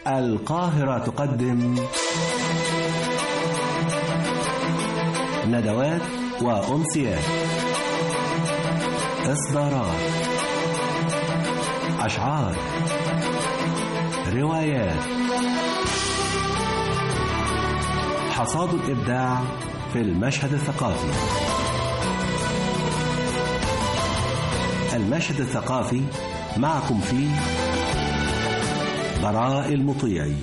القاهرة تقدم ندوات وأمسيات إصدارات أشعار روايات حصاد الإبداع في المشهد الثقافي المشهد الثقافي معكم فيه براء المطيعي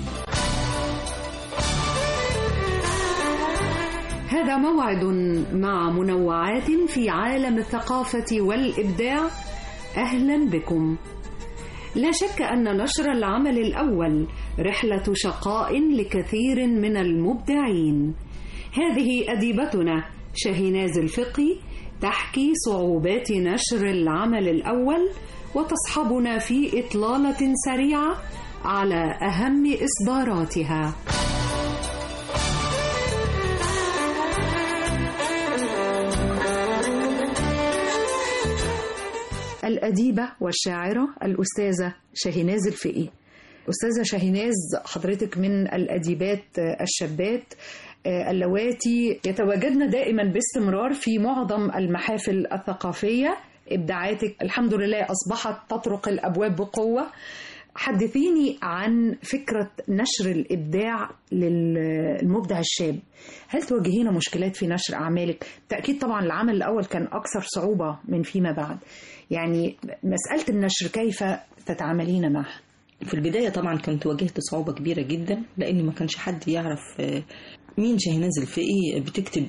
هذا موعد مع منوعات في عالم الثقافة والإبداع أهلا بكم لا شك أن نشر العمل الأول رحلة شقاء لكثير من المبدعين هذه أديبتنا شاهيناز الفقي تحكي صعوبات نشر العمل الأول وتصحبنا في إطلالة سريعة على أهم إصداراتها الأديبة والشاعرة الأستاذة شاهيناز الفقي أستاذة شاهيناز حضرتك من الأديبات الشابات اللواتي يتواجدن دائما باستمرار في معظم المحافل الثقافية إبداعاتك الحمد لله أصبحت تطرق الأبواب بقوة حدثيني عن فكرة نشر الإبداع للمبدع الشاب هل تواجهين مشكلات في نشر أعمالك؟ تأكيد طبعا العمل الأول كان أكثر صعوبة من فيما بعد يعني مسألة النشر كيف تتعاملين معها؟ في البداية طبعا كنت واجهت صعوبة كبيرة جدا لأن ما كانش حد يعرف مين شاهيناز الفقي بتكتب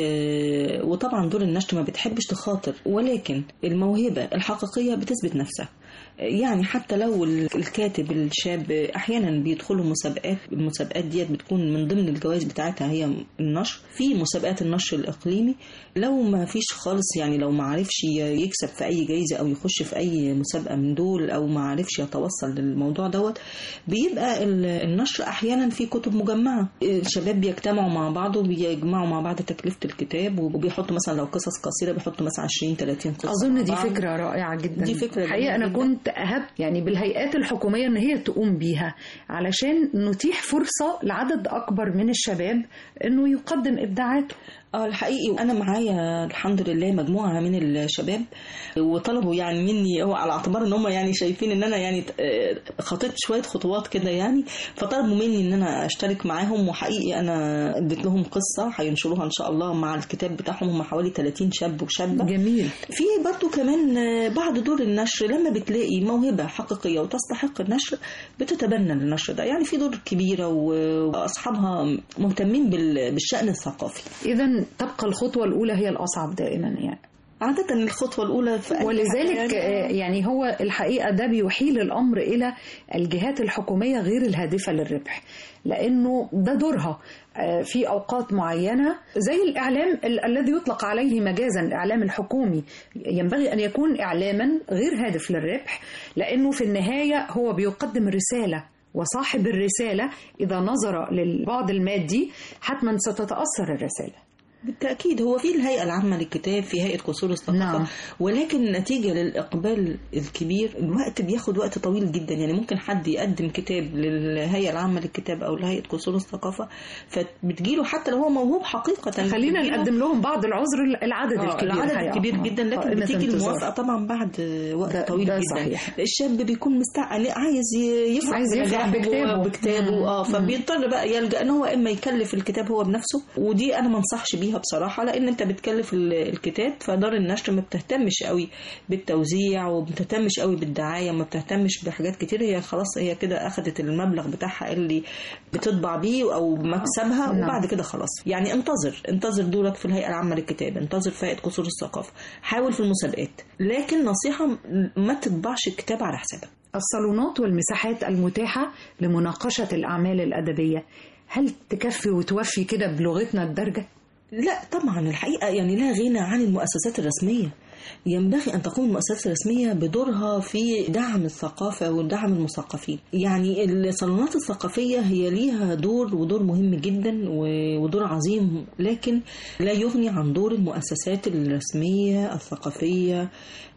ايه وطبعا دور النشر ما بتحبش تخاطر ولكن الموهبة الحقيقية بتثبت نفسها يعني حتى لو الكاتب الشاب احيانا بيدخلوا مسابقات المسابقات ديت بتكون من ضمن الجوائز بتاعتها هي النشر في مسابقات النشر الاقليمي لو ما فيش خالص يعني لو ما عرفش يكسب في اي جايزه او يخش في اي مسابقه من دول او ما عرفش يتوصل للموضوع دوت بيبقى النشر احيانا في كتب مجمعه الشباب بيجتمعوا مع بعض وبيجمعوا مع بعض تكلفه الكتاب وبيحطوا مثلا لو قصص قصيره بيحطوا مثلا 20 30 قصه اظن دي فكره رائعه جدا دي فكره حقيقه انا كنت أهب يعني بالهيئات الحكومية إن هي تقوم بيها علشان نتيح فرصة لعدد أكبر من الشباب إنه يقدم إبداعاته اه الحقيقي انا معايا الحمد لله مجموعه من الشباب وطلبوا يعني مني هو على اعتبار ان هم يعني شايفين ان انا يعني خطيت شويه خطوات كده يعني فطلبوا مني ان انا اشترك معاهم وحقيقي انا اديت لهم قصه هينشروها ان شاء الله مع الكتاب بتاعهم هم حوالي 30 شاب وشابه جميل في برضو كمان بعد دور النشر لما بتلاقي موهبه حقيقيه وتستحق النشر بتتبنى النشر ده يعني في دور كبيره واصحابها مهتمين بالشان الثقافي اذا تبقى الخطوة الأولى هي الأصعب دائما يعني عادة الخطوة الأولى في ولذلك يعني, يعني هو الحقيقة ده بيحيل الأمر إلى الجهات الحكومية غير الهادفة للربح لأنه ده دورها في أوقات معينة زي الإعلام الذي يطلق عليه مجازا الإعلام الحكومي ينبغي أن يكون إعلاما غير هادف للربح لأنه في النهاية هو بيقدم رسالة وصاحب الرسالة إذا نظر للبعد المادي حتما ستتأثر الرسالة بالتأكيد هو في الهيئة العامة للكتاب في هيئة قصور الثقافة نعم. ولكن نتيجة للإقبال الكبير الوقت بياخد وقت طويل جدا يعني ممكن حد يقدم كتاب للهيئة العامة للكتاب أو لهيئة قصور الثقافة فبتجيله حتى لو هو موهوب حقيقة خلينا نقدم لهم بعض العذر العدد آه الكبير العدد الكبير جدا لكن بتيجي الموافقة طبعا بعد وقت طويل جدا صحيح. الشاب بيكون مستعجل عايز يفرح عايز يفرح بكتابه بكتابه اه فبيضطر بقى يلجأ ان هو اما يكلف الكتاب هو بنفسه ودي انا ما انصحش بيها بصراحة لان انت بتكلف الكتاب فدار النشر ما بتهتمش قوي بالتوزيع وما بتهتمش قوي بالدعايه ما بتهتمش بحاجات كتير هي خلاص هي كده اخذت المبلغ بتاعها اللي بتطبع بيه او مكسبها وبعد كده خلاص يعني انتظر انتظر دورك في الهيئه العامه للكتاب انتظر في هيئه قصور الثقافه حاول في المسابقات لكن نصيحه ما تطبعش الكتاب على حسابك الصالونات والمساحات المتاحه لمناقشه الاعمال الادبيه هل تكفي وتوفي كده بلغتنا الدارجه لا طبعا الحقيقة يعني لا غنى عن المؤسسات الرسمية ينبغي أن تقوم المؤسسات الرسمية بدورها في دعم الثقافة ودعم المثقفين يعني الصالونات الثقافية هي ليها دور ودور مهم جدا ودور عظيم لكن لا يغني عن دور المؤسسات الرسمية الثقافية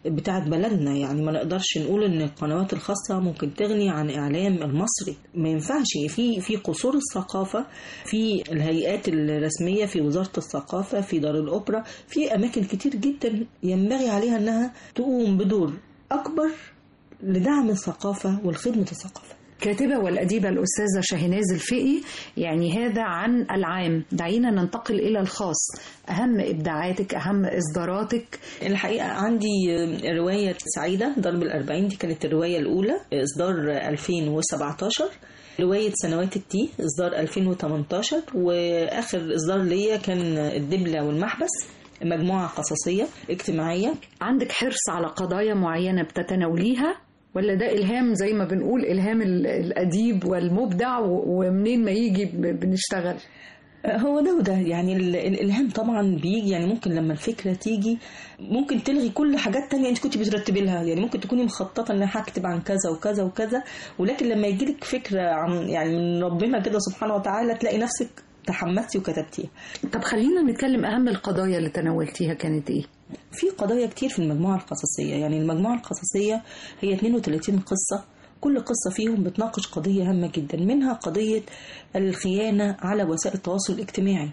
بتاعت بلدنا يعني ما نقدرش نقول ان القنوات الخاصة ممكن تغني عن اعلام المصري ما ينفعش في في قصور الثقافة في الهيئات الرسمية في وزارة الثقافة في دار الاوبرا في اماكن كتير جدا ينبغي عليها انها تقوم بدور اكبر لدعم الثقافة والخدمة الثقافة كاتبة والأديبة الأستاذة شاهناز الفقي يعني هذا عن العام دعينا ننتقل إلى الخاص أهم إبداعاتك أهم إصداراتك الحقيقة عندي رواية سعيدة ضرب الأربعين دي كانت الرواية الأولى إصدار 2017 رواية سنوات التي إصدار 2018 وآخر إصدار ليا كان الدبلة والمحبس مجموعة قصصية اجتماعية عندك حرص على قضايا معينة بتتناوليها ولا ده إلهام زي ما بنقول إلهام الأديب والمبدع ومنين ما يجي بنشتغل هو ده وده يعني الالهام طبعا بيجي يعني ممكن لما الفكره تيجي ممكن تلغي كل حاجات تانية انت كنت بترتبي لها يعني ممكن تكوني مخططه ان هكتب عن كذا وكذا وكذا ولكن لما يجي لك فكره عن يعني من ربنا كده سبحانه وتعالى تلاقي نفسك تحمستي وكتبتيها طب خلينا نتكلم اهم القضايا اللي تناولتيها كانت ايه في قضايا كتير في المجموعه القصصيه يعني المجموعه القصصية هي 32 قصه كل قصة فيهم بتناقش قضية هامة جدا منها قضية الخيانة على وسائل التواصل الاجتماعي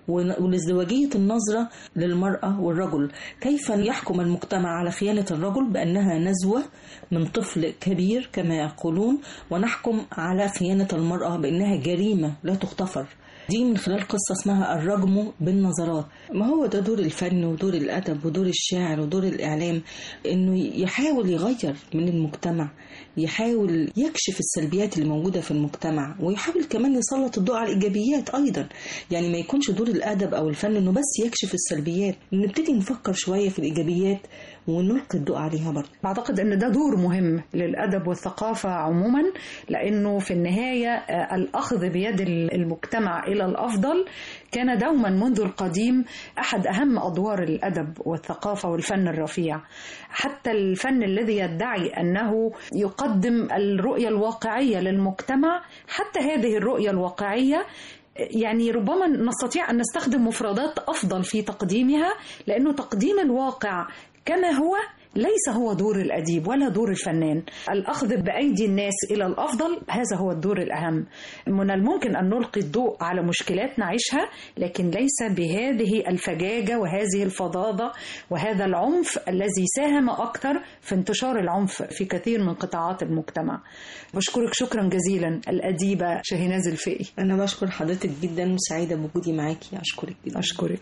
ولازدواجية النظرة للمرأة والرجل كيف يحكم المجتمع على خيانة الرجل بأنها نزوة من طفل كبير كما يقولون ونحكم على خيانة المرأة بأنها جريمة لا تغتفر دي من خلال قصة اسمها الرجم بالنظرات ما هو ده دور الفن ودور الأدب ودور الشاعر ودور الإعلام إنه يحاول يغير من المجتمع يحاول يكشف السلبيات اللي موجودة في المجتمع ويحاول كمان يسلط الضوء على الإيجابيات أيضا يعني ما يكونش دور الأدب أو الفن إنه بس يكشف السلبيات نبتدي نفكر شوية في الإيجابيات ونلقي الضوء عليها برضه بعتقد ان ده دور مهم للادب والثقافه عموما لانه في النهايه الاخذ بيد المجتمع الى الافضل كان دوما منذ القديم احد اهم ادوار الادب والثقافه والفن الرفيع حتى الفن الذي يدعي انه يقدم الرؤيه الواقعيه للمجتمع حتى هذه الرؤيه الواقعيه يعني ربما نستطيع ان نستخدم مفردات افضل في تقديمها لانه تقديم الواقع كما هو ليس هو دور الأديب ولا دور الفنان الأخذ بأيدي الناس إلى الأفضل هذا هو الدور الأهم من الممكن أن نلقي الضوء على مشكلات نعيشها لكن ليس بهذه الفجاجة وهذه الفظاظة وهذا العنف الذي ساهم أكثر في انتشار العنف في كثير من قطاعات المجتمع بشكرك شكرا جزيلا الأديبة شاهناز الفقي أنا بشكر حضرتك جدا وسعيدة بوجودي معاكي أشكرك جدا أشكرك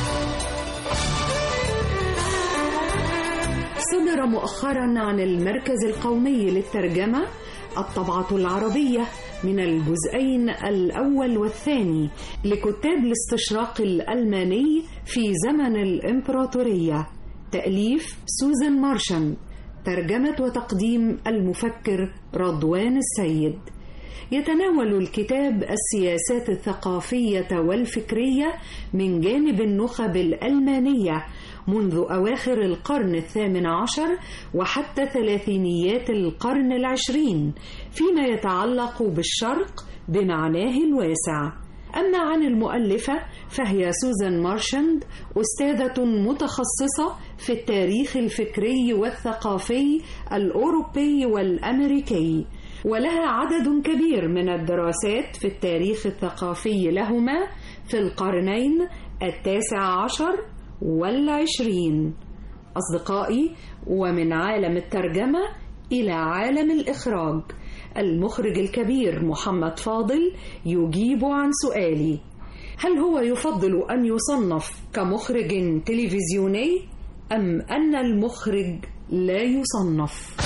صدر مؤخرا عن المركز القومي للترجمة الطبعة العربية من الجزئين الأول والثاني لكتاب الاستشراق الألماني في زمن الإمبراطورية تأليف سوزان مارشان ترجمة وتقديم المفكر رضوان السيد يتناول الكتاب السياسات الثقافية والفكرية من جانب النخب الألمانية منذ أواخر القرن الثامن عشر وحتى ثلاثينيات القرن العشرين فيما يتعلق بالشرق بمعناه الواسع أما عن المؤلفة فهي سوزان مارشند أستاذة متخصصة في التاريخ الفكري والثقافي الأوروبي والأمريكي ولها عدد كبير من الدراسات في التاريخ الثقافي لهما في القرنين التاسع عشر والعشرين أصدقائي ومن عالم الترجمة إلى عالم الإخراج المخرج الكبير محمد فاضل يجيب عن سؤالي هل هو يفضل أن يصنف كمخرج تلفزيوني أم أن المخرج لا يصنف؟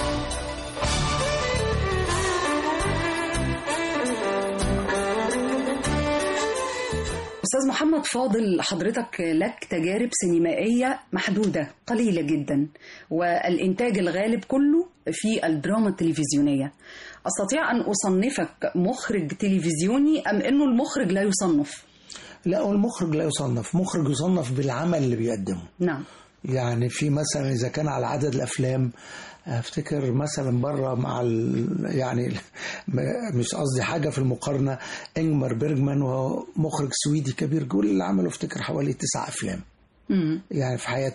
أستاذ محمد فاضل حضرتك لك تجارب سينمائية محدودة قليلة جدا والإنتاج الغالب كله في الدراما التلفزيونية أستطيع أن أصنفك مخرج تلفزيوني أم أنه المخرج لا يصنف؟ لا هو المخرج لا يصنف مخرج يصنف بالعمل اللي بيقدمه نعم يعني في مثلا إذا كان على عدد الأفلام افتكر مثلا بره مع ال... يعني مش قصدي حاجه في المقارنه انجمار بيرجمان وهو مخرج سويدي كبير كل اللي عمله افتكر حوالي تسع افلام مم. يعني في حياته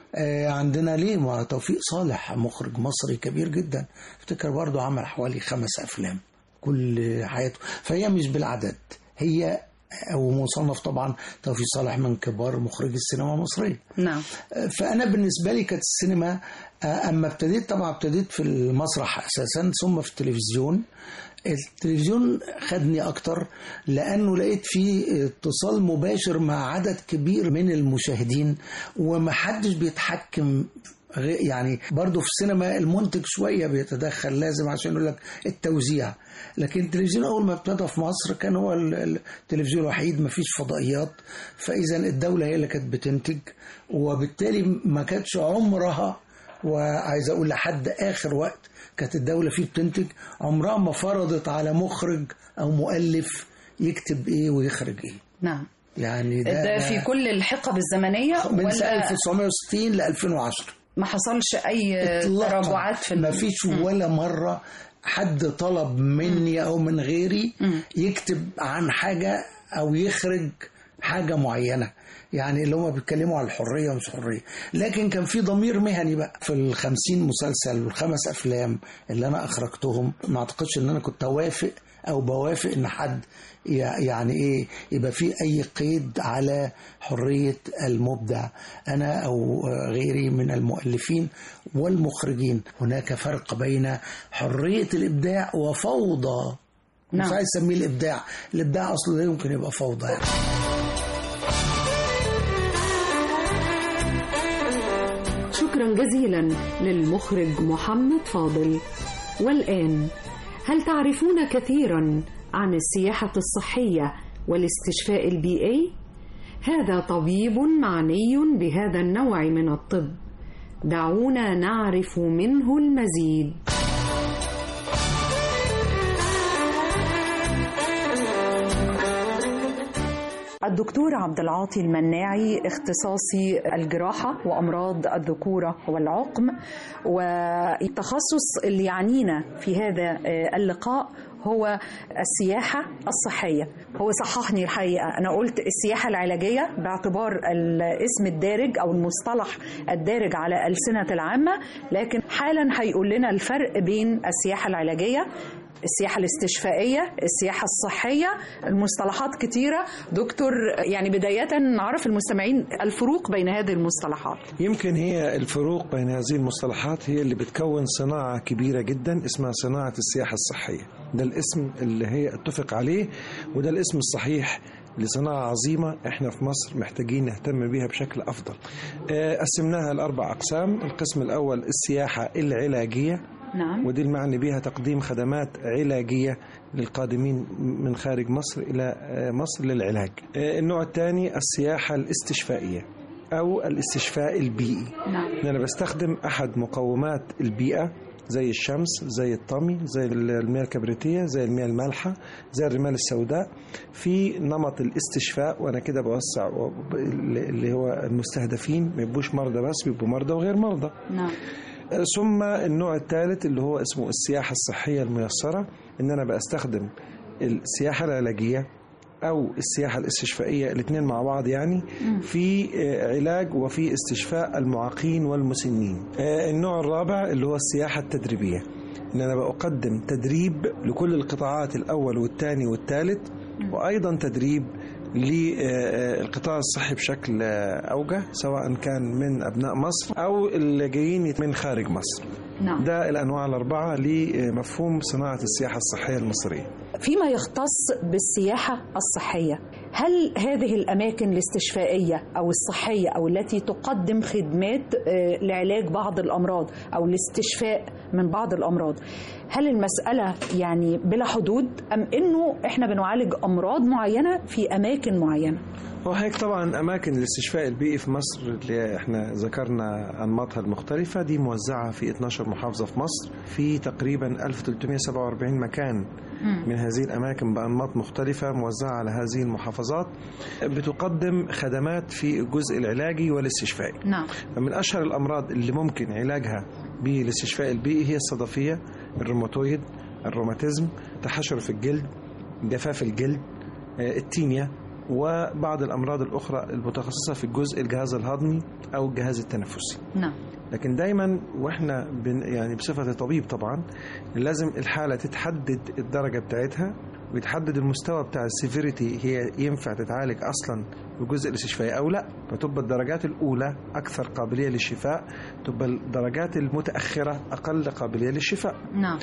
آه، عندنا ليه ما توفيق صالح مخرج مصري كبير جدا افتكر برضه عمل حوالي خمس افلام كل حياته فهي مش بالعدد هي ومصنف طبعا توفيق صالح من كبار مخرجي السينما المصريه نعم فانا بالنسبه لي كانت السينما آه، اما ابتديت طبعا ابتديت في المسرح اساسا ثم في التلفزيون التلفزيون خدني اكتر لانه لقيت فيه اتصال مباشر مع عدد كبير من المشاهدين ومحدش بيتحكم غير- يعني برضه في السينما المنتج شويه بيتدخل لازم عشان يقول لك التوزيع لكن التلفزيون اول ما ابتدى في مصر كان هو ال- ال- التلفزيون الوحيد ما فيش فضائيات فاذا الدوله هي اللي كانت بتنتج وبالتالي ما كانتش عمرها وعايز اقول لحد اخر وقت كانت الدوله فيه بتنتج عمرها ما فرضت على مخرج او مؤلف يكتب ايه ويخرج ايه نعم يعني ده, ده في كل الحقب الزمنية من سنه ولا 1960 ل 2010 ما حصلش أي إطلاقاً. تراجعات في ما ال- فيش ولا مرة حد طلب مني أو من غيري يكتب عن حاجة أو يخرج حاجة معينة يعني اللي هم بيتكلموا على الحرية ومش حرية لكن كان في ضمير مهني بقى في الخمسين مسلسل والخمس أفلام اللي أنا أخرجتهم ما أعتقدش إن أنا كنت أوافق أو بوافق إن حد يع- يعني إيه يبقى في أي قيد على حرية المبدع أنا أو غيري من المؤلفين والمخرجين هناك فرق بين حرية الإبداع وفوضى مش نعم. عايز اسميه الابداع الابداع اصله لا يمكن يبقى فوضى يعني. شكرا جزيلا للمخرج محمد فاضل والآن هل تعرفون كثيرا عن السياحة الصحية والاستشفاء البيئي؟ هذا طبيب معني بهذا النوع من الطب دعونا نعرف منه المزيد الدكتور عبد العاطي المناعي اختصاصي الجراحة وأمراض الذكورة والعقم والتخصص اللي يعنينا في هذا آه، اللقاء هو السياحة الصحية هو صححني الحقيقة أنا قلت السياحة العلاجية باعتبار الاسم الدارج أو المصطلح الدارج على ألسنة العامة لكن حالا هيقول لنا الفرق بين السياحة العلاجية السياحة الاستشفائية السياحة الصحية المصطلحات كتيرة دكتور يعني بداية نعرف المستمعين الفروق بين هذه المصطلحات يمكن هي الفروق بين هذه المصطلحات هي اللي بتكون صناعة كبيرة جدا اسمها صناعة السياحة الصحية ده الاسم اللي هي اتفق عليه وده الاسم الصحيح لصناعة عظيمة احنا في مصر محتاجين نهتم بيها بشكل افضل آه، قسمناها لاربع اقسام القسم الاول السياحة العلاجية نعم ودي المعني بها تقديم خدمات علاجية للقادمين من خارج مصر إلى آه، مصر للعلاج آه، النوع الثاني السياحة الاستشفائية أو الاستشفاء البيئي نعم إن أنا بستخدم أحد مقومات البيئة زي الشمس زي الطمي زي المياه الكبريتية زي المياه المالحة زي الرمال السوداء في نمط الاستشفاء وأنا كده بوسع وب- اللي هو المستهدفين ما يبقوش مرضى بس بيبقوا مرضى وغير مرضى نعم ثم النوع الثالث اللي هو اسمه السياحة الصحية الميسرة إن أنا بستخدم السياحة العلاجية أو السياحة الاستشفائية الاثنين مع بعض يعني في آه، علاج وفي استشفاء المعاقين والمسنين آه، النوع الرابع اللي هو السياحة التدريبية إن أنا بقدم تدريب لكل القطاعات الأول والثاني والثالث وأيضا تدريب للقطاع الصحي بشكل آه، أوجه سواء كان من أبناء مصر أو اللي جايين من خارج مصر نعم ده الأنواع الأربعة لمفهوم صناعة السياحة الصحية المصرية فيما يختص بالسياحة الصحية هل هذه الأماكن الاستشفائية أو الصحية أو التي تقدم خدمات آه، لعلاج بعض الأمراض أو الاستشفاء من بعض الأمراض هل المسألة يعني بلا حدود أم أنه إحنا بنعالج أمراض معينة في أماكن معينة هو هيك طبعا أماكن الاستشفاء البيئي في مصر اللي احنا ذكرنا أنماطها المختلفة دي موزعة في 12 محافظة في مصر في تقريبا 1347 مكان من هذه الأماكن بأنماط مختلفة موزعة على هذه المحافظات بتقدم خدمات في الجزء العلاجي والاستشفائي نعم فمن أشهر الأمراض اللي ممكن علاجها بالاستشفاء البيئي هي الصدفية الروماتويد الروماتيزم تحشر في الجلد جفاف الجلد آه، التينيا وبعض الأمراض الأخرى المتخصصة في الجزء الجهاز الهضمي أو الجهاز التنفسي نعم لكن دايما واحنا بن يعني بصفة طبيب طبعا لازم الحالة تتحدد الدرجة بتاعتها ويتحدد المستوى بتاع السيفيريتي هي ينفع تتعالج اصلا بالجزء الاستشفائي او لا فتبقى الدرجات الاولى اكثر قابليه للشفاء تبقى الدرجات المتاخره اقل قابليه للشفاء نعم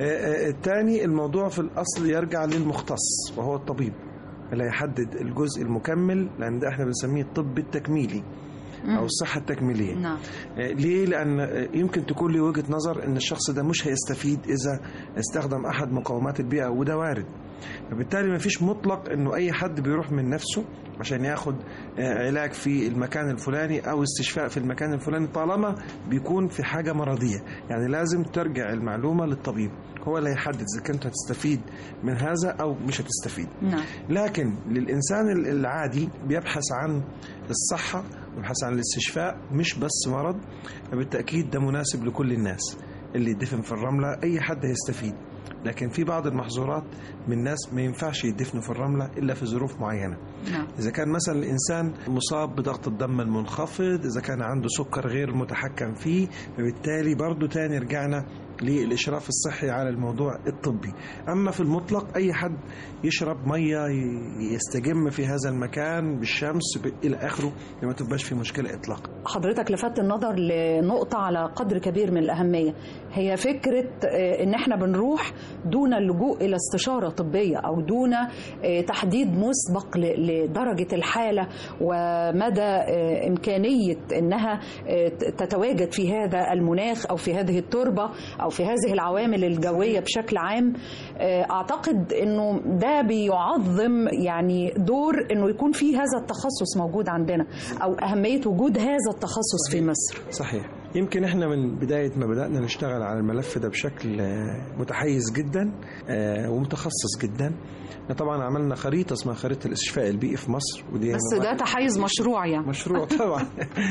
الثاني الموضوع في الاصل يرجع للمختص وهو الطبيب اللي يحدد الجزء المكمل لان ده احنا بنسميه الطب التكميلي او الصحه التكميليه نعم آه، ليه لان آه، يمكن تكون لي وجهه نظر ان الشخص ده مش هيستفيد اذا استخدم احد مقومات البيئه وده وارد فبالتالي ما فيش مطلق انه اي حد بيروح من نفسه عشان ياخد آه، علاج في المكان الفلاني او استشفاء في المكان الفلاني طالما بيكون في حاجه مرضيه يعني لازم ترجع المعلومه للطبيب هو اللي هيحدد اذا كنت هتستفيد من هذا او مش هتستفيد نعم لكن للإنسان العادي بيبحث عن الصحة ويبحث عن الاستشفاء مش بس مرض فبالتأكيد ده مناسب لكل الناس اللي يدفن في الرملة أي حد هيستفيد لكن في بعض المحظورات من ناس ما ينفعش يدفنوا في الرملة إلا في ظروف معينة نعم إذا كان مثلا الإنسان مصاب بضغط الدم المنخفض إذا كان عنده سكر غير متحكم فيه فبالتالي برضو تاني رجعنا للإشراف الصحي على الموضوع الطبي أما في المطلق أي حد يشرب مية ي- يستجم في هذا المكان بالشمس ب- إلى آخره ما تبقاش في مشكلة إطلاقا حضرتك لفت النظر لنقطة على قدر كبير من الأهمية هي فكرة آه، إن إحنا بنروح دون اللجوء إلى استشارة طبية أو دون آه، تحديد مسبق ل- لدرجة الحالة ومدى آه، إمكانية إنها آه، ت- تتواجد في هذا المناخ أو في هذه التربة أو في هذه العوامل الجوية بشكل عام آه، أعتقد إنه ده بيعظم يعني دور إنه يكون في هذا التخصص موجود عندنا أو أهمية وجود هذا التخصص في مصر صحيح يمكن احنا من بداية ما بدأنا نشتغل على الملف ده بشكل آه، متحيز جدا آه، ومتخصص جدا احنا طبعا عملنا خريطة اسمها خريطة الاستشفاء البيئي في مصر ودي بس ده تحيز مشروع يعني مشروع طبعا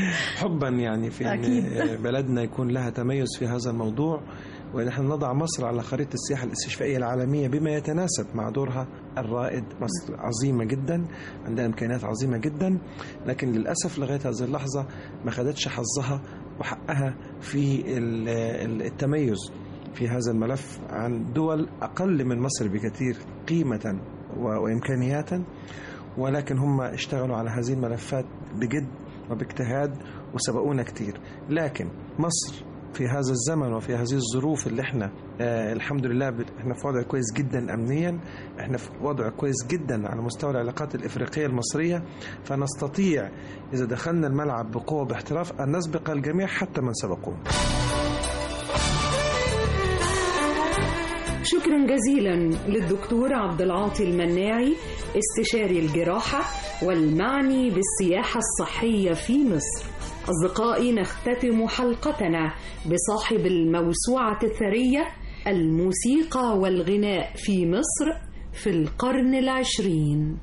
حبا يعني في ان أكيد. بلدنا يكون لها تميز في هذا الموضوع وان احنا نضع مصر على خريطه السياحه الاستشفائيه العالميه بما يتناسب مع دورها الرائد مصر عظيمه جدا عندها امكانيات عظيمه جدا لكن للاسف لغايه هذه اللحظه ما خدتش حظها وحقها في ال- ال- التميز في هذا الملف عن دول اقل من مصر بكثير قيمه و- وامكانياتا ولكن هم اشتغلوا على هذه الملفات بجد وباجتهاد وسبقونا كتير لكن مصر في هذا الزمن وفي هذه الظروف اللي احنا آه الحمد لله بت- احنا في وضع كويس جدا امنيا احنا في وضع كويس جدا على مستوى العلاقات الافريقيه المصريه فنستطيع اذا دخلنا الملعب بقوه باحتراف ان نسبق الجميع حتى من سبقونا شكرا جزيلا للدكتور عبد العاطي المناعي استشاري الجراحة والمعني بالسياحة الصحية في مصر أصدقائي نختتم حلقتنا بصاحب الموسوعة الثرية الموسيقى والغناء في مصر في القرن العشرين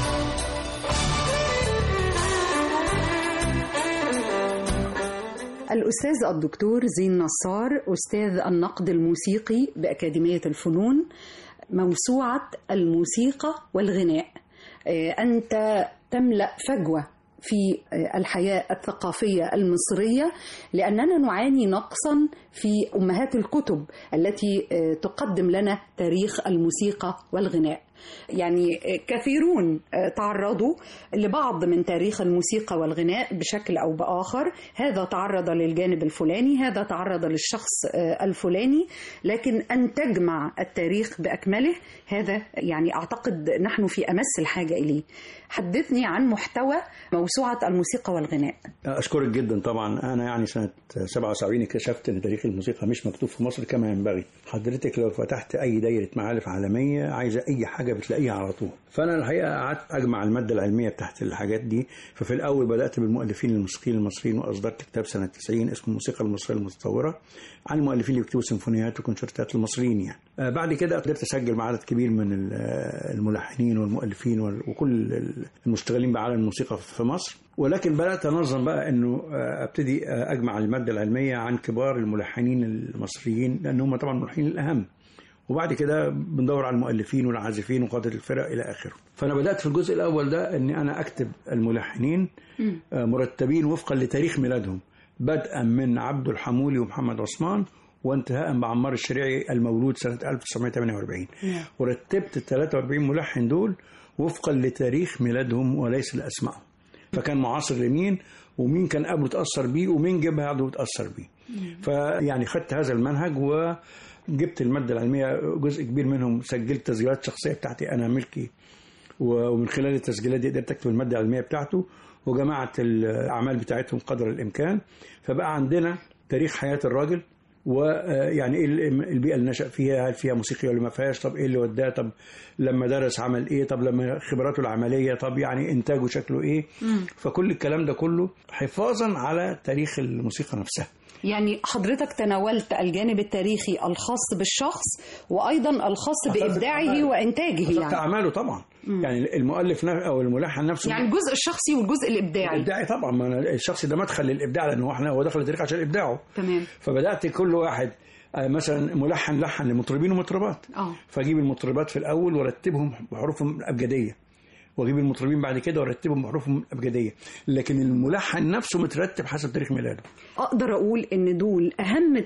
الأستاذ الدكتور زين نصار أستاذ النقد الموسيقي بأكاديمية الفنون موسوعة الموسيقى والغناء آه، أنت تملأ فجوة في آه، الحياة الثقافية المصرية لأننا نعاني نقصا في أمهات الكتب التي آه، تقدم لنا تاريخ الموسيقى والغناء يعني آه، كثيرون آه، تعرضوا لبعض من تاريخ الموسيقى والغناء بشكل أو بآخر هذا تعرض للجانب الفلاني هذا تعرض للشخص آه، الفلاني لكن أن تجمع التاريخ بأكمله هذا يعني أعتقد نحن في أمس الحاجة إليه حدثني عن محتوى موسوعة الموسيقى والغناء أشكرك جدا طبعا أنا يعني سنة 77 اكتشفت إن تاريخ الموسيقى مش مكتوب في مصر كما ينبغي حضرتك لو فتحت أي دايرة معارف عالمية عايزة أي حاجة بتلاقيها على طول فأنا الحقيقة قعدت أجمع المادة العلمية بتاعت الحاجات دي ففي الأول بدأت بالمؤلفين الموسيقيين المصريين وأصدرت كتاب سنة 90 اسمه الموسيقى المصرية المتطورة عن المؤلفين اللي بيكتبوا سيمفونيات وكونشيرتات المصريين يعني آه، بعد كده قدرت أسجل مع عدد كبير من ال- آه، الملحنين والمؤلفين وال- وكل ال- المشتغلين بعالم الموسيقى في مصر ولكن بدأت أنظم بقى أنه آه، أبتدي آه، أجمع المادة العلمية عن كبار الملحنين المصريين لأن هم طبعا الملحنين الأهم وبعد كده بندور على المؤلفين والعازفين وقادة الفرق إلى آخره فأنا بدأت في الجزء الأول ده أني أنا أكتب الملحنين آه، مرتبين وفقا لتاريخ ميلادهم بدءا من عبد الحمولي ومحمد عثمان وانتهاء بعمار الشريعي المولود سنة 1948 ورتبت ال 43 ملحن دول وفقا لتاريخ ميلادهم وليس لأسمائهم فكان معاصر لمين ومين كان قبله تأثر بيه ومين جه بعده وتأثر بيه فيعني خدت هذا المنهج وجبت المادة العلمية جزء كبير منهم سجلت تسجيلات شخصية بتاعتي أنا ملكي ومن خلال التسجيلات دي قدرت أكتب المادة العلمية بتاعته وجمعت الأعمال بتاعتهم قدر الإمكان فبقى عندنا تاريخ حياة الراجل ويعني ايه البيئه اللي نشا فيها هل فيها موسيقى ولا ما فيهاش طب ايه اللي وداه طب لما درس عمل ايه طب لما خبراته العمليه طب يعني انتاجه شكله ايه فكل الكلام ده كله حفاظا على تاريخ الموسيقى نفسها يعني حضرتك تناولت الجانب التاريخي الخاص بالشخص وأيضا الخاص بإبداعه وإنتاجه يعني. يعني اعماله طبعا يعني المؤلف نف- او الملحن نفسه يعني الجزء الشخصي والجزء الإبداعي الابداعي طبعا ما أنا الشخص ده مدخل للابداع لانه احنا هو دخل التاريخ عشان ابداعه تمام فبدات كل واحد آه، مثلا ملحن لحن لمطربين ومطربات اه فاجيب المطربات في الاول وارتبهم بحروفهم الابجديه واجيب المطربين بعد كده وارتبهم بحروفهم الابجديه لكن الملحن نفسه مترتب حسب تاريخ ميلاده أقدر أقول إن دول أهم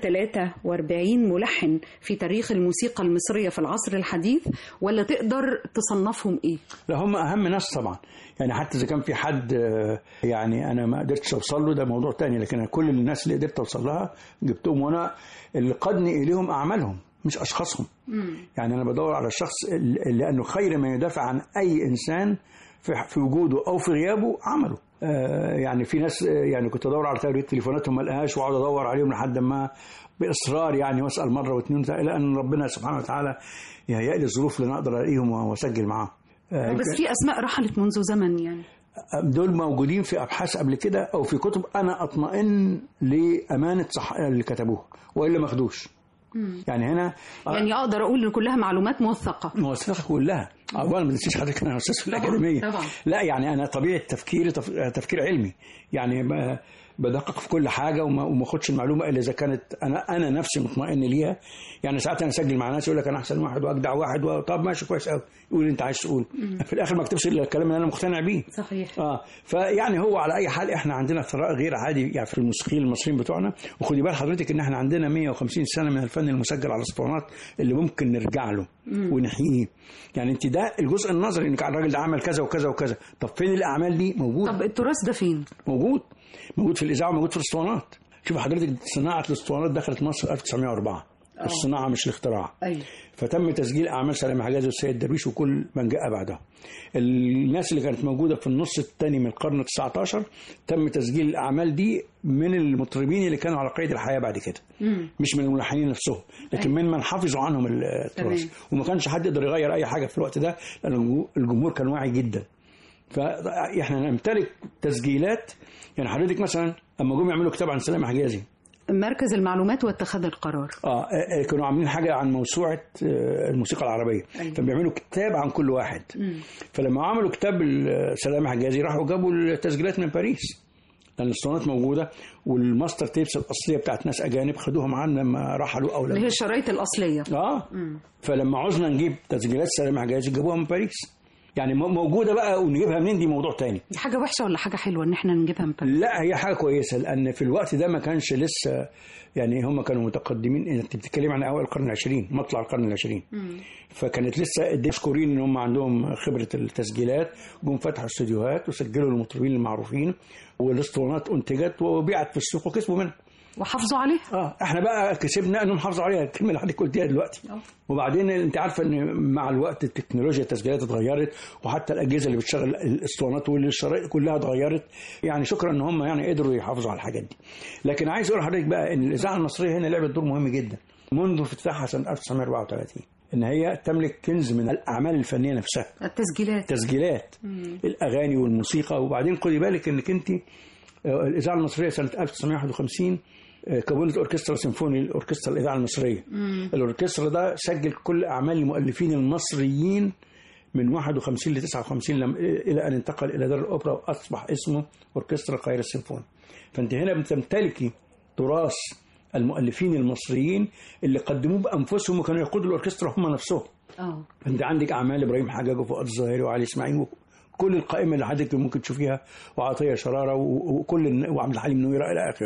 43 ملحن في تاريخ الموسيقى المصرية في العصر الحديث ولا تقدر تصنفهم إيه؟ لا هم اهم ناس طبعا يعني حتى اذا كان في حد آه، يعني انا ما قدرتش اوصل له ده موضوع تاني لكن أنا كل الناس اللي قدرت اوصل لها جبتهم وانا اللي قادني اليهم اعمالهم مش اشخاصهم يعني انا بدور على الشخص اللي- لانه خير ما يدافع عن اي انسان في في وجوده او في غيابه عمله آه، يعني في ناس آه، يعني كنت ادور على تاريخ تليفوناتهم ما لقاهاش واقعد ادور عليهم لحد ما باصرار يعني واسال مره واثنين وثلاثة، الى ان ربنا سبحانه وتعالى يهيئ لي الظروف اللي انا اقدر الاقيهم واسجل معاهم آه، بس في أسماء رحلت منذ زمن يعني دول موجودين في ابحاث قبل كده او في كتب انا اطمئن لامانه صح اللي كتبوها والا ما خدوش يعني هنا يعني أقدر أقول إن كلها معلومات موثقة موثقه كلها اولا ما تنسيش حضرتك انا استاذ في الاكاديميه طبعاً. لا يعني انا طبيعه تفكيري تف... تفكير علمي يعني ب- بدقق في كل حاجه وما وما اخدش المعلومه الا اذا كانت انا انا نفسي مطمئن ليها يعني ساعات انا اسجل مع ناس يقول لك انا احسن واحد واجدع واحد و... طب ماشي كويس قوي يقول اللي انت عايز تقول في الاخر ما اكتبش الا الكلام اللي انا مقتنع بيه صحيح اه فيعني هو على اي حال احنا عندنا ثراء غير عادي يعني في الموسيقيين المصريين بتوعنا وخدي بال حضرتك ان احنا عندنا 150 سنه من الفن المسجل على الاسطوانات اللي ممكن نرجع له ونحييه يعني انت ده الجزء النظري انك الراجل ده عمل كذا وكذا وكذا طب فين الاعمال دي موجود طب التراث ده فين؟ موجود موجود في الاذاعه وموجود في الاسطوانات شوف حضرتك صناعه الاسطوانات دخلت مصر 1904 الصناعه مش الاختراع أيوه فتم تسجيل اعمال سلام حجازي والسيد درويش وكل من جاء بعدها. الناس اللي كانت موجوده في النص الثاني من القرن ال 19 تم تسجيل الاعمال دي من المطربين اللي كانوا على قيد الحياه بعد كده. مش من الملحنين نفسهم، لكن من من حفظوا عنهم التراث تمام. وما كانش حد يقدر يغير اي حاجه في الوقت ده لان الجمهور كان واعي جدا. فاحنا نمتلك تسجيلات يعني حضرتك مثلا اما جم يعملوا كتاب عن سلام حجازي مركز المعلومات واتخاذ القرار اه آه، كانوا عاملين حاجه عن موسوعه آه، الموسيقى العربيه أيوة. فبيعملوا كتاب عن كل واحد فلما عملوا كتاب سلام حجازي راحوا جابوا التسجيلات من باريس لان الاسطوانات موجوده والماستر تيبس الاصليه بتاعت ناس اجانب خدوها معانا لما رحلوا او اللي هي لما الشرايط الأصلية اه فلما عوزنا نجيب تسجيلات سلام حجازي جابوها من باريس يعني مو- موجوده بقى ونجيبها منين دي موضوع تاني دي حاجة وحشة ولا حاجة حلوة إن إحنا نجيبها من باريس؟ لا هي حاجه كويسه لان في الوقت ده ما كانش لسه يعني هم كانوا متقدمين انت بتتكلم عن اوائل القرن العشرين مطلع القرن العشرين فكانت لسه مشكورين ان هم عندهم خبره التسجيلات جم فتحوا استوديوهات وسجلوا المطربين المعروفين والاسطوانات انتجت وبيعت في السوق وكسبوا منها وحافظوا عليها اه احنا بقى كسبنا انهم حافظوا عليها الكلمه اللي حضرتك قلتيها دلوقتي وبعدين انت عارفه ان مع الوقت التكنولوجيا التسجيلات اتغيرت وحتى الاجهزه اللي بتشغل الاسطوانات والشرايط كلها اتغيرت يعني شكرا ان هم يعني قدروا يحافظوا على الحاجات دي لكن عايز اقول لحضرتك بقى ان الاذاعه المصريه هنا لعبت دور مهم جدا منذ افتتاحها سنه 1934 ان هي تملك كنز من الاعمال الفنيه نفسها التسجيلات تسجيلات الاغاني والموسيقى وبعدين خدي بالك انك انت آه، الاذاعه المصريه سنه 1951 آه، كونت اوركسترا سيمفوني الاوركسترا الاذاعه المصريه الاوركسترا ده سجل كل اعمال المؤلفين المصريين من 51 ل 59 لم الى ان انتقل الى دار الاوبرا واصبح اسمه اوركسترا القاهره السيمفوني فانت هنا بتمتلكي تراث المؤلفين المصريين اللي قدموه بانفسهم وكانوا يقودوا الاوركسترا هم نفسهم اه انت عندك اعمال ابراهيم حجاج وفؤاد الظاهري وعلي اسماعيل كل القائمه اللي حضرتك ممكن تشوفيها وعطيه شراره و- وكل الن- وعبد الحليم نويره الى اخره.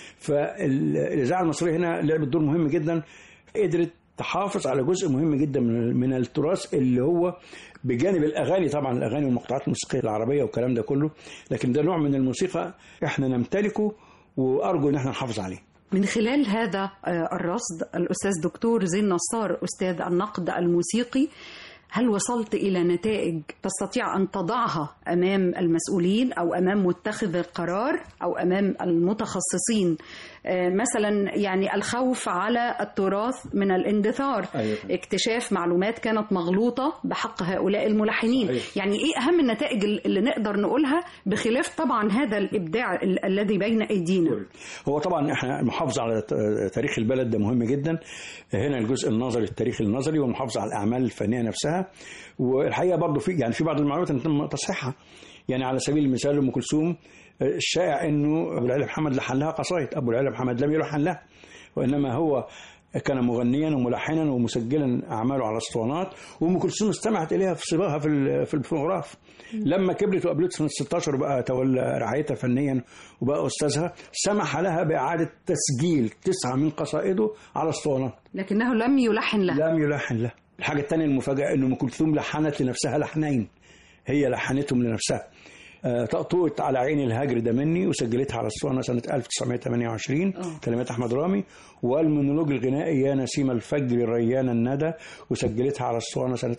فالاذاعه المصريه هنا لعبت دور مهم جدا قدرت تحافظ على جزء مهم جدا من من التراث اللي هو بجانب الاغاني طبعا الاغاني والمقطوعات الموسيقيه العربيه والكلام ده كله لكن ده نوع من الموسيقى احنا نمتلكه وارجو ان احنا نحافظ عليه. من خلال هذا آه، الرصد الأستاذ دكتور زين نصار أستاذ النقد الموسيقي هل وصلت إلى نتائج تستطيع أن تضعها أمام المسؤولين أو أمام متخذ القرار أو أمام المتخصصين آه، مثلا يعني الخوف على التراث من الاندثار أيوة. اكتشاف معلومات كانت مغلوطة بحق هؤلاء الملحنين أيوة. يعني إيه أهم النتائج اللي نقدر نقولها بخلاف طبعا هذا الإبداع ال- الذي بين أيدينا هو طبعا احنا المحافظه على ت- تاريخ البلد ده مهم جدا هنا الجزء النظري التاريخ النظري والمحافظه على الاعمال الفنيه نفسها والحقيقه برضه في يعني في بعض المعلومات تم تصحيحها يعني على سبيل المثال ام كلثوم الشائع انه ابو العلا محمد لحن لها قصائد ابو العلا محمد لم يلحن لها وانما هو كان مغنيا وملحنا ومسجلا اعماله على اسطوانات وام كلثوم استمعت اليها في صباها في ال- في الفونوغراف لما كبرت وقابلته سنه 16 وبقى تولى رعايتها فنيا وبقى استاذها سمح لها باعاده تسجيل تسعه من قصائده على اسطوانات لكنه لم يلحن لها لم يلحن له الحاجة الثانية المفاجأة أن أم كلثوم لحنت لنفسها لحنين هي لحنتهم لنفسها آه، طقطقت على عين الهجر ده مني وسجلتها على الصوانة سنة 1928 كلمات أحمد رامي والمونولوج الغنائي يا نسيم الفجر ريان الندى وسجلتها على الصوانة سنة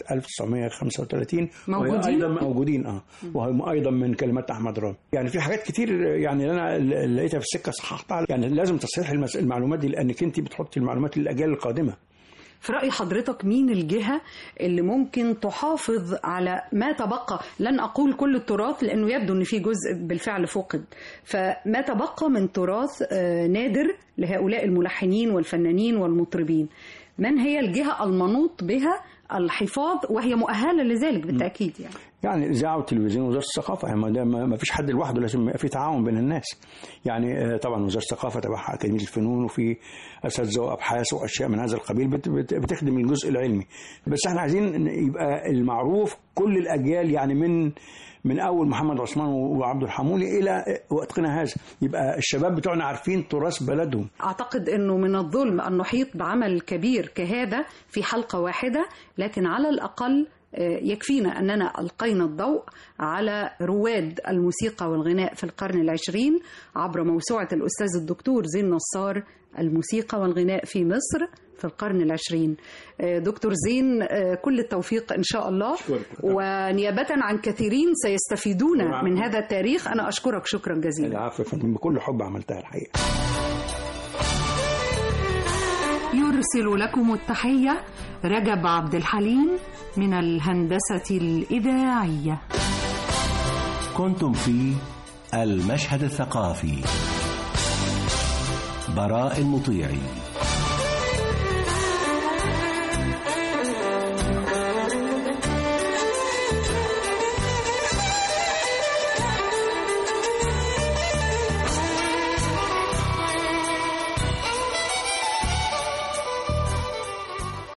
1935 وهي موجودين؟ أيضا موجودين اه وهم أيضا من كلمات أحمد رامي يعني في حاجات كتير يعني أنا ل- لقيتها في السكة صححتها يعني لازم تصحيح المس- المعلومات دي لأنك أنت بتحطي المعلومات للأجيال القادمة في رأي حضرتك مين الجهة اللي ممكن تحافظ على ما تبقى لن أقول كل التراث لأنه يبدو أن في جزء بالفعل فقد فما تبقى من تراث آه، نادر لهؤلاء الملحنين والفنانين والمطربين من هي الجهة المنوط بها الحفاظ وهي مؤهلة لذلك بالتأكيد يعني يعني الاذاعه والتلفزيون وزاره الثقافه يعني ما ده ما ما فيش حد لوحده لازم يبقى في تعاون بين الناس يعني آه، طبعا وزاره الثقافه تبعها اكاديميه الفنون وفي اساتذه وابحاث واشياء من هذا القبيل بت- بت- بتخدم الجزء العلمي بس احنا عايزين إن يبقى المعروف كل الاجيال يعني من من اول محمد عثمان وعبد الحمولي الى وقتنا هذا يبقى الشباب بتوعنا عارفين تراث بلدهم أعتقد أنه من الظلم أن نحيط بعمل كبير كهذا في حلقة واحدة لكن على الأقل آه، يكفينا أننا ألقينا الضوء على رواد الموسيقى والغناء في القرن العشرين عبر موسوعة الأستاذ الدكتور زين نصار الموسيقى والغناء في مصر في القرن العشرين آه، دكتور زين آه، كل التوفيق إن شاء الله أشكرك. ونيابة عن كثيرين سيستفيدون نعم. من هذا التاريخ أنا أشكرك شكرا جزيلا العفو يا فندم بكل حب عملتها الحقيقه يرسل لكم التحية رجب عبد الحليم من الهندسة الإذاعية كنتم في المشهد الثقافي براء المطيعي